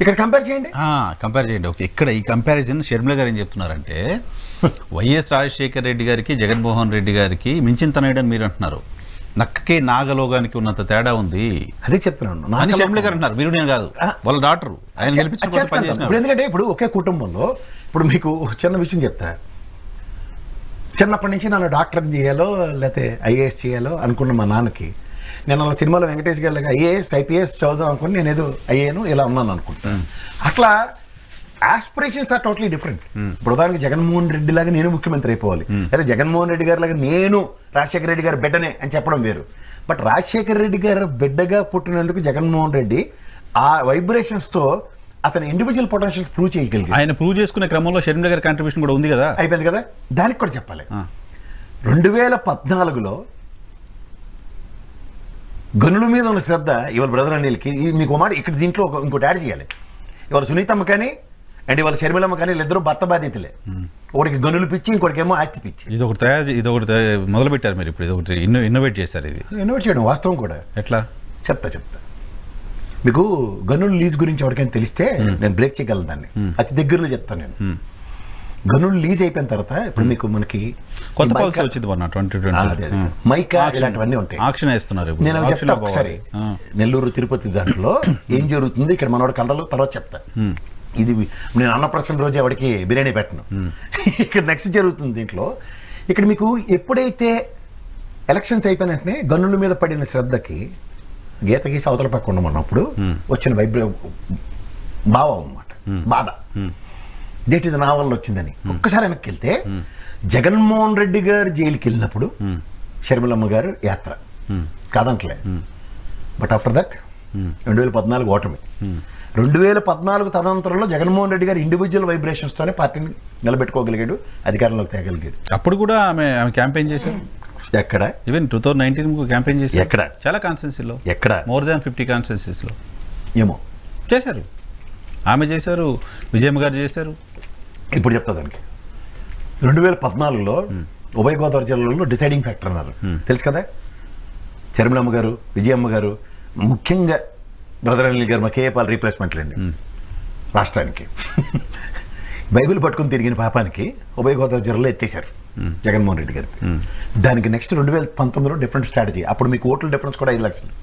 ఇక్కడ కంపేర్ చేయండి కంపేర్ చేయండి ఓకే ఇక్కడ ఈ కంపారిజన్ షర్మిల గారు ఏం చెప్తున్నారంటే వైఎస్ రాజశేఖర్ రెడ్డి గారికి జగన్మోహన్ రెడ్డి గారికి మించిన తనయుడని మీరు అంటున్నారు నక్కకి నాగలోగానికి ఉన్నంత తేడా ఉంది అదే చెప్తున్నాను అని నాకు షర్మిల గారు అంటున్నారు మీరు నేను కాదు వాళ్ళ డాక్టర్ ఆయన చే- గెలిపించుకుంటే చేస్తాను. పని ఇప్పుడు చేసినారు ఎందుకంటే ఇప్పుడు ఒకే కుటుంబంలో ఇప్పుడు మీకు చిన్న విషయం చెప్తా చిన్నప్పటి నుంచి నన్ను డాక్టర్ చేయాలో లేకపోతే ఐఏఎస్ చేయాలో అనుకున్న మా నాన్నకి నేను అలా సినిమాలో వెంకటేష్ గారి ఐఏఎస్ ఐపీఎస్ చదువుదాం అనుకుని నేను ఏదో అయ్యాను ఇలా ఉన్నాను అనుకుంటాను అట్లా ఆస్పిరేషన్స్ ఆర్ టోటలీ డిఫరెంట్ ఇప్పుడు ఉదాహరణకి జగన్మోహన్ రెడ్డి లాగా నేను ముఖ్యమంత్రి అయిపోవాలి లేదా జగన్మోహన్ రెడ్డి గారి లాగా నేను రాజశేఖర రెడ్డి గారి బిడ్డనే అని చెప్పడం వేరు బట్ రాజశేఖర రెడ్డి గారు బిడ్డగా పుట్టినందుకు జగన్మోహన్ రెడ్డి ఆ వైబ్రేషన్స్ తో అతని ఇండివిజువల్ పొటెన్షియల్స్ ప్రూవ్ చేయగలిగాడు ఆయన ప్రూవ్ చేసుకునే క్రమంలో షర్మిల గారి కాంట్రిబ్యూషన్ కూడా ఉంది కదా అయిపోయింది కదా దానికి కూడా చెప్పాలి ఆ. రెండు వేల పద్నాలుగులో గనుల మీద ఉన్న శ్రద్ధ ఇవాళ బ్రదర్ అనిల్కి ఈ- మీకు ఒక మాట ఇక్కడ దీంట్లో ఒక- ఇంకోటి యాడ్ చేయాలి ఇవాళ సునీతమ్మ కానీ అండ్ ఇవాళ షర్మిలమ్మ కానీ వీళ్ళిద్దరూ భర్త బాధితులే ఒకటికి గనులు పిచ్చి ఇంకోటికేమో ఆస్తి పిచ్చి ఇది ఒకటి తయారు చే- ఇది ఒకటి తయా- మొదలు పెట్టారు మీరు ఇప్పుడు ఇది ఒకటి ఇన్నో ఇన్నోవేట్ చేశారు ఇది ఇన్వైట్ చేయడం వాస్తవం కూడా ఎట్లా చెప్తా చెప్తా మీకు గనుల లీజ్ గురించి ఎవరికైనా తెలిస్తే నేను బ్రేక్ చేయగలను దాన్ని అతి దగ్గరలో చెప్తాను నేను గనులు లీజ్ అయిపోయిన తర్వాత ఇప్పుడు మీకు మనకి కొత్త ఈ మైకా- పాలసీ వచ్చింది మొన్న ట్వంటీ ఆ, అదే, అదే. మైకా ఇలాంటివన్నీ ఉంటాయి ఆక్షన్ వేస్తున్నారు ఇప్పుడు. నేను అవి Auction చెప్తా లో ఒకసారి పోవాలి. ఆ. నెల్లూరు తిరుపతి దాంట్లో ఏం జరుగుతుంది ఇక్కడ మనోడు కళ్ళలో తర్వాత చెప్తా ఇది వి- నేను అన్నప్రసన్న రోజు ఎవరికి బిర్యానీ పెట్టను ఇక్కడ నెక్స్ట్ జరుగుతుంది దీంట్లో ఇక్కడ మీకు ఎప్పుడైతే ఎలక్షన్స్ అయిపోయిన వెంటనే గన్నుల మీద పడిన శ్రద్ధకి గీత గీసి అవతల పక్క ఉండమన్నప్పుడు వచ్చిన వైబ్రే భావం అన్నమాట బాధ ఇదేంటి ఇది నా వల్ల వచ్చిందని ఒక్కసారి వెనక్కి వెళ్తే జగన్మోహన్ రెడ్డి గారు జైలుకి వెళ్ళినప్పుడు షర్మిలమ్మ గారు యాత్ర కాదంటలే బట్ ఆఫ్టర్ దట్ రెండు వేల పద్నాలుగు ఓటమి రెండు వేల పద్నాలుగు తదనంతరంలో జగన్మోహన్ రెడ్డి గారు ఇండివిజువల్ వైబ్రేషన్స్తోనే పార్టీని నిలబెట్టుకోగలిగాడు అధికారంలోకి తేగలిగాడు అప్పుడు కూడా ఆమె ఆమె క్యాంపెయిన్ చేశారు ఎక్కడ even two thousand nineteen campaign చేశారు ఎక్కడ? చాలా కాన్స్టెన్సీలో ఎక్కడ మోర్ దాన్ ఫిఫ్టీ కాన్స్టెన్సీస్లో ఏమో చేశారు ఆమె చేశారు విజయమ్మ గారు చేశారు ఇప్పుడు చెప్తా దానికి రెండు వేల పద్నాలుగులో ఉభయ గోదావరి జిల్లాలో డిసైడింగ్ ఫ్యాక్టర్ అన్నారు తెలుసు కదా చర్మిలమ్మ గారు విజయమ్మ గారు ముఖ్యంగా బ్రదర్ అనిల్ గారు మా కేఏపాల్ రీప్లేస్మెంట్లు అండి రాష్ట్రానికి బైబిల్ పట్టుకుని తిరిగిన పాపానికి ఉభయ గోదావరి జిల్లాలో ఎత్తేశారు జగన్మోహన్ రెడ్డి గారికి దానికి నెక్స్ట్ రెండు వేల పంతొమ్మిదిలో డిఫరెంట్ స్ట్రాటజీ అప్పుడు మీకు ఓట్ల డిఫరెన్స్ కూడా ఐదు లక్షలు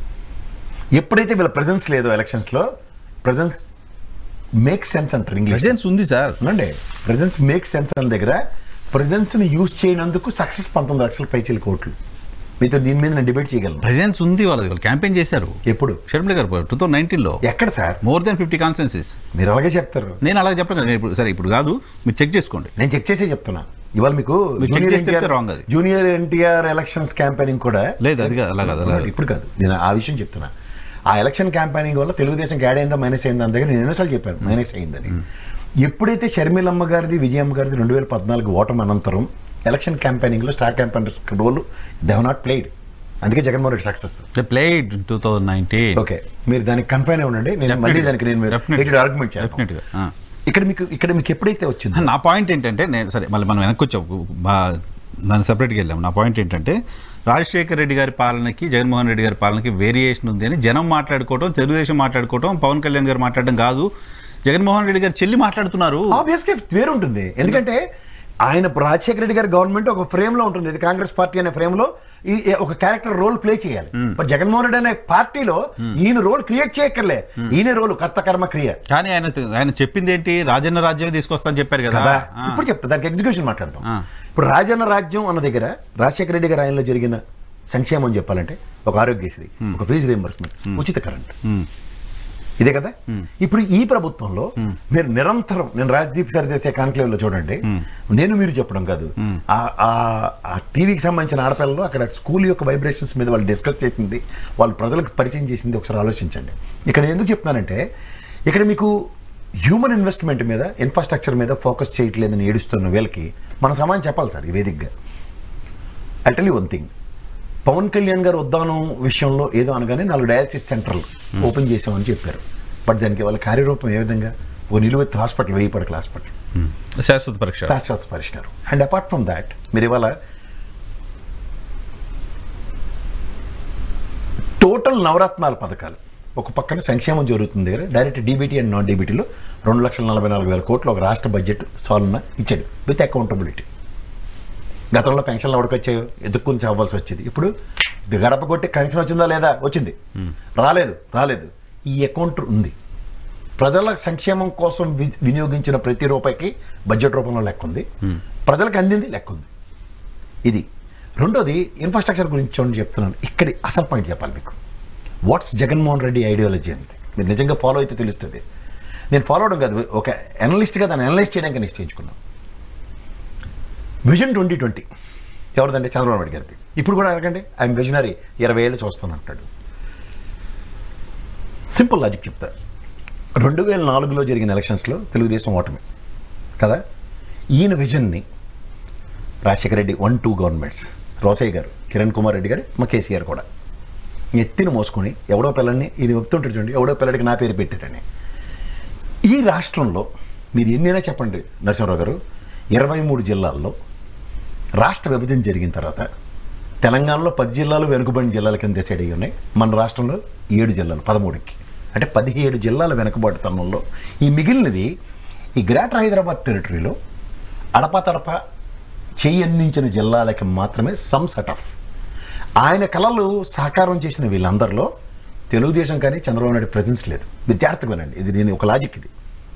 ఎప్పుడైతే వీళ్ళ ప్రజెన్స్ లేదో ఎలక్షన్స్లో ప్రజెన్స్ మేక్ సెన్స్ అంటారు ఇంగ్లీష్ ప్రెజెన్స్ ఉంది సార్ అవునండి ప్రజెన్స్ మేక్ సెన్స్ అన్న దగ్గర ప్రజెన్స్ ని యూజ్ చేయనందుకు సక్సెస్ పంతొమ్మిది లక్షల పైచీల కోట్లు మీతో దీని మీద నేను డిబేట్ చేయగలను ప్రెజెన్స్ ఉంది వాళ్ళది వాళ్ళు క్యాంపెయిన్ చేశారు ఎప్పుడు షర్మిల గారు టూ థౌసండ్ నైన్టీన్లో ఎక్కడ sir more than fifty constituencies మీరు అలాగే చెప్తారు నేను అలాగే చెప్పను కదా నేను ఇప్పుడు సరే ఇప్పుడు కాదు మీరు చెక్ చేసుకోండి నేను చెక్ చేసే చెప్తున్నా ఇవాళ మీకు మీరు check జూనియర్ చేస్తే ఎన్టీఆర్ wrong అది. జూనియర్ ఎన్టీఆర్ ఎలక్షన్స్ క్యాంపెయినింగ్ కూడా లేదు అది కాదు అలా కాదు అలా కాదు. ఇప్పుడు కాదు నేను ఆ విషయం చెప్తున్నా ఆ ఎలక్షన్ క్యాంపెయినింగ్ వల్ల తెలుగుదేశం యాడ్ అయిందా మైనస్ అయిందా అని దగ్గర నేను ఎన్నోసార్లు చెప్పాను మైనస్ అయిందని ఎప్పుడైతే షర్మిలమ్మ గారిది విజయమ్మ గారిది రెండు వేల పద్నాలుగు ఓటమి అనంతరం ఎలక్షన్ క్యాంపెయినింగ్లో star campaigners role they have not played అందుకే Jaganmohan Reddy success they played two thousand nineteen okay మీరు దానికి కన్ఫైన్ ఉండండి నేను మళ్ళీ దానికి నేను ఆర్గ్యుమెంట్ చేస్తాను డెఫినెట్గా ఇక్కడ మీకు ఇక్కడ మీకు ఎప్పుడైతే వచ్చిందో నా పాయింట్ ఏంటంటే నేను సరే మళ్ళీ మనం వెనక్కి వచ్చాం బా దాన్ని సపరేట్గా వెళ్ళాం నా పాయింట్ ఏంటంటే రాజశేఖర్ రెడ్డి గారి పాలనకి జగన్మోహన్ రెడ్డి గారి పాలనకి వేరియేషన్ ఉంది అని జనం మాట్లాడుకోవటం తెలుగుదేశం మాట్లాడుకోవటం పవన్ కళ్యాణ్ గారు మాట్లాడడం కాదు జగన్మోహన్ రెడ్డి గారు చెల్లి మాట్లాడుతున్నారు ఆబ్వియస్గా వేరు ఉంటుంది ఎందుకంటే ఆయన రాజశేఖర రెడ్డి గారి గవర్నమెంట్ ఒక ఫ్రేమ్ లో ఉంటుంది ఇది కాంగ్రెస్ పార్టీ అనే ఫ్రేమ్ లో ఈ ఈ ఒక క్యారెక్టర్ రోల్ ప్లే చేయాలి బట్ జగన్మోహన్ రెడ్డి అనే పార్టీలో ఈయన రోల్ క్రియేట్ చేయక్కర్లే ఈయన రోల్ కర్త కర్మ క్రియ కానీ ఆయన ఆయన చెప్పింది ఏంటి రాజన్న రాజ్యమే తీసుకొస్తా అని చెప్పారు కదా కదా ఆ. ఇప్పుడు చెప్తా దానికి ఎగ్జిక్యూషన్ మాట్లాడదాం ఆ. ఇప్పుడు రాజన్న రాజ్యం అన్న దగ్గర రాజశేఖర రెడ్డి గారి ఆయనలో జరిగిన సంక్షేమం చెప్పాలంటే ఒక ఆరోగ్యశ్రీ ఒక ఫీజు రీంబర్స్మెంట్ ఉచిత కరెంట్ ఉమ్. ఇదే కదా ఇప్పుడు ఈ ప్రభుత్వంలో మీరు నిరంతరం నేను రాజ్దీప్ సరిదేశే కాన్క్లేవ్ లో చూడండి నేను మీరు చెప్పడం కాదు ఆ- ఆ- ఆ టీవీకి సంబంధించిన ఆడపిల్లలు అక్కడ స్కూల్ యొక్క వైబ్రేషన్స్ మీద వాళ్ళు డిస్కస్ చేసింది వాళ్ళు ప్రజలకు పరిచయం చేసింది ఒకసారి ఆలోచించండి ఇక్కడ నేను ఎందుకు చెప్తున్నానంటే ఇక్కడ మీకు హ్యూమన్ ఇన్వెస్ట్మెంట్ మీద ఇన్ఫ్రాస్ట్రక్చర్ మీద ఫోకస్ చేయట్లేదని ఏడుస్తున్న వీళ్ళకి మనం సమానం చెప్పాలి సార్ ఈ వేదికగా I tell you one thing Pawan Kalyan garu Uddanam విషయంలో ఏదో అనగానే నాలుగు డయాలసిస్ సెంటర్లు ఓపెన్ చేసామని చెప్పారు బట్ దానికి వాళ్ళ కార్యరూపం ఏ విధంగా ఓ నిలువెత్తు హాస్పిటల్ వెయ్యి పడకల హాస్పిటల్ శాశ్వత పరీక్ష శాశ్వత పరిష్కారం అండ్ అపార్ట్ ఫ్రమ్ దాట్ మీరు ఇవాళ టోటల్ నవరత్నాల పథకాలు ఒక పక్కన సంక్షేమం జరుగుతుంది దగ్గర డైరెక్ట్ డీబీటీ అండ్ నాన్ డీబీటీలో రెండు లక్షల నలభై నాలుగు వేల కోట్లు ఒక రాష్ట్ర బడ్జెట్ సాల్వ్ ఇచ్చాడు విత్ అకౌంటబిలిటీ గతంలో పెన్షన్లు ఎవరికొచ్చాయో ఎదుర్కొని చావాల్సి వచ్చేది ఇప్పుడు ఇది గడప కొట్టి పెన్షన్ వచ్చిందా లేదా వచ్చింది రాలేదు రాలేదు ఈ అకౌంట్ ఉంది ప్రజల సంక్షేమం కోసం వి- వినియోగించిన ప్రతి రూపాయికి బడ్జెట్ రూపంలో లెక్క ఉంది ప్రజలకు అందింది లెక్క ఉంది ఇది రెండోది ఇన్ఫ్రాస్ట్రక్చర్ గురించి చూడండి చెప్తున్నాను ఇక్కడి అసలు పాయింట్ చెప్పాలి మీకు వాట్స్ జగన్మోహన్ రెడ్డి ఐడియాలజీ అంటే మీరు నిజంగా ఫాలో అయితే తెలుస్తుంది నేను ఫాలో అవడం కాదు ఒక అనలిస్ట్గా దాన్ని అనలైజ్ చేయడానికి నిశ్చయించుకున్నాను విజన్ ట్వంటీ ట్వంటీ ఎవరిదండి చంద్రబాబు నాయుడు గారిది ఇప్పుడు కూడా అడగండి ఐఎమ్ విజనరీ ఇరవై ఏళ్ళు చూస్తాను అంటాడు సింపుల్ లాజిక్ చెప్తా రెండు వేల నాలుగులో జరిగిన ఎలక్షన్స్లో తెలుగుదేశం ఓటమి కదా ఈయన విజన్ని Rajasekhara Reddy one two governments Rosaiah garu Kiran Kumar Reddy గారు మా కేసీఆర్ కూడా ఎత్తిన మోసుకొని ఎవడో పిల్లల్ని ఈయన చెప్తుంటాడు చూడండి ఎవడో పిల్లడికి నా పేరు పెట్టారని ఈ రాష్ట్రంలో మీరు ఎన్నైనా చెప్పండి నరసింహరావు గారు ఇరవై మూడు జిల్లాల్లో రాష్ట్ర విభజన జరిగిన తర్వాత తెలంగాణలో పది జిల్లాలు వెనుకబడిన జిల్లాల కింద డిసైడ్ అయ్యి ఉన్నాయి మన రాష్ట్రంలో ఏడు జిల్లాలు పదమూడుకి అంటే పదిహేడు జిల్లాల వెనుకబాటుతనంలో ఈ మిగిలినవి ఈ గ్రేటర్ హైదరాబాద్ టెరిటరీలో అడపతడప చెయ్యి అందించిన జిల్లాలకి మాత్రమే సమ్ సెట్ ఆఫ్ ఆయన కళలు సాకారం చేసిన వీళ్ళందరిలో తెలుగుదేశం కానీ చంద్రబాబు నాయుడు ప్రజెన్స్ లేదు మీరు జాగ్రత్తగా వినండి ఇది నేను ఒక లాజిక్ ఇది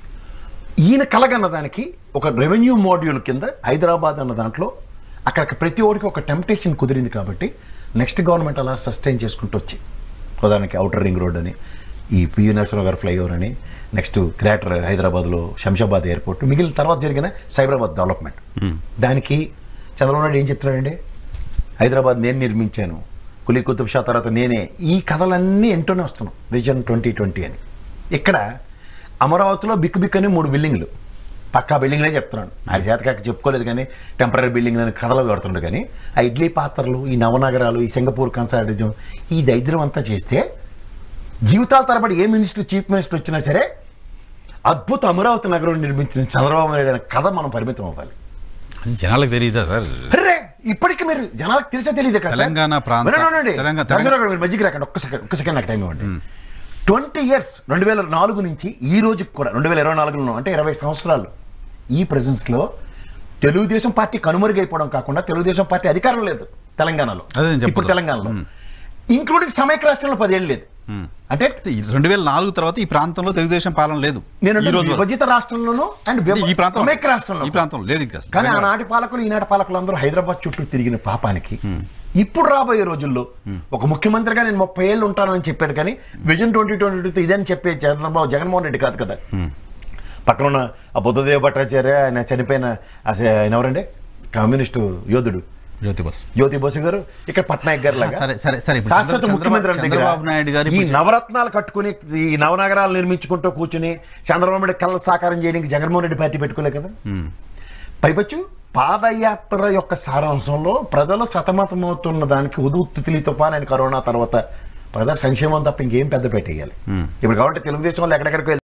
ఈయన కలగన్న దానికి ఒక రెవెన్యూ మాడ్యూల్ కింద హైదరాబాద్ అన్న దాంట్లో అక్కడ ప్రతి ఓడికి ఒక టెంప్టేషన్ కుదిరింది కాబట్టి నెక్స్ట్ గవర్నమెంట్ అలా సస్టైన్ చేసుకుంటూ వచ్చి ఉదాహరణకి అవుటర్ రింగ్ రోడ్ అని ఈ పియు నరసింహరావు గారు ఫ్లైఓవర్ అని నెక్స్ట్ గ్రేటర్ హైదరాబాద్లో శంషాబాద్ ఎయిర్పోర్ట్ మిగిలిన తర్వాత జరిగిన సైబరాబాద్ డెవలప్మెంట్ దానికి చంద్రబాబు నాయుడు ఏం చెప్తున్నాడండి హైదరాబాద్ నేను నిర్మించాను కులీ కుతుబ్ షా తర్వాత నేనే ఈ కథలన్నీ ఎంటూనే వస్తున్నాం విజన్ ట్వంటీ ట్వంటీ అని ఇక్కడ అమరావతిలో బిక్కు బిక్కు అని మూడు బిల్డింగ్లు పక్కా బిల్డింగ్లే చెప్తున్నాను ఆయన చేతకాక చెప్పుకోలేదు కానీ టెంపరీ బిల్డింగ్ అని కథలు పెడుతుండే కానీ ఆ ఇడ్లీ పాత్రలు ఈ నవనగరాలు ఈ సింగపూర్ కన్సార్టిజం ఈ దైద్యం అంతా చేస్తే జీవితాల తరబడి ఏ మినిస్టర్ చీఫ్ మినిస్టర్ వచ్చినా సరే అద్భుత అమరావతి నగరం నిర్మించిన చంద్రబాబు నాయుడు అనే కథ మనం పరిమితం అవ్వాలి అది జనాలకు తెలియదా సార్ అర్రే ఇప్పటికి మీరు జనాలకు తెలిసే తెలియదు కదా సార్? తెలంగాణ ప్రాంత- వినండి, వినండి. తెలంగాణ- నరసింహరావు గారు, మీరు మధ్యకి రాకండి ఒక్క సెకండ్ ఒక్క సెకండ్ నాకు టైం ఇవ్వండి ట్వంటీ ఇయర్స్ రెండు వేల నాలుగు నుంచి ఈ రోజుకి కూడా రెండు వేల ఇరవై నాలుగులో అంటే ఇరవై సంవత్సరాలు ఈ ప్రెజెన్స్లో తెలుగుదేశం పార్టీ కనుమరుగైపోవడం కాకుండా తెలుగుదేశం పార్టీ అధికారం లేదు తెలంగాణలో అదే నేను ఇప్పుడు చెప్పబోతున్నా. తెలంగాణలో ఇంక్లూడింగ్ సమైక్య రాష్ట్రంలో పదేళ్ళు లేదు అంటే రెండు వేల నాలుగు తర్వాత ఈ ప్రాంతంలో తెలుగుదేశం పాలన లేదు నేను ఈ రోజు వరకు. విభజిత రాష్ట్రంలోనూ అండ్ ఈ ప్రాంతం సమైక్య రాష్ట్రంలో ఈ ప్రాంతంలో లేదు ఇంకా కానీ ఆనాటి పాలకులు ఈనాటి పాలకులు అందరూ హైదరాబాద్ చుట్టూ తిరిగిన పాపానికి ఇప్పుడు రాబోయే రోజుల్లో ఒక ముఖ్యమంత్రిగా నేను ముప్పై ఏళ్ళు ఉంటానని చెప్పాడు కానీ విజన్ ట్వంటీ ట్వంటీ టూ ఇదని చెప్పే చంద్రబాబు జగన్మోహన్ రెడ్డి కాదు కదా పక్కన ఉన్న ఆ బుద్ధదేవ భట్టాచార్య ఆయన చనిపోయిన అస- ఆయన ఎవరండి కమ్యూనిస్టు యోధుడు జ్యోతి బస్ జ్యోతి బసు గారు ఇక్కడ పట్నాయక్ గారు లాగా సరే, సరే, సరే. ఇప్పుడు శాశ్వత చంద్ర- ముఖ్యమంత్రి దగ్గర చంద్రబాబు నాయుడు గారు ఈ ఇప్పుడు నవరత్నాలు కట్టుకుని ఈ నవనగరాలు నిర్మించుకుంటూ కూర్చుని చంద్రబాబు నాయుడు కళ్ళ సాకారం చేయడానికి జగన్మోహన్ రెడ్డి పార్టీ పెట్టుకోలే కదా పైపచ్చు పాదయాత్ర యొక్క సారాంశంలో ప్రజలు సతమతమవుతున్న దానికి ఉదు తితిలి తుఫాన్ అని కరోనా తర్వాత ప్రజా సంక్షేమం తప్ప ఇంకేం పెద్ద పెట్టేయాలి ఇప్పుడు కాబట్టి తెలుగుదేశం వాళ్ళు ఎక్కడెక్కడికి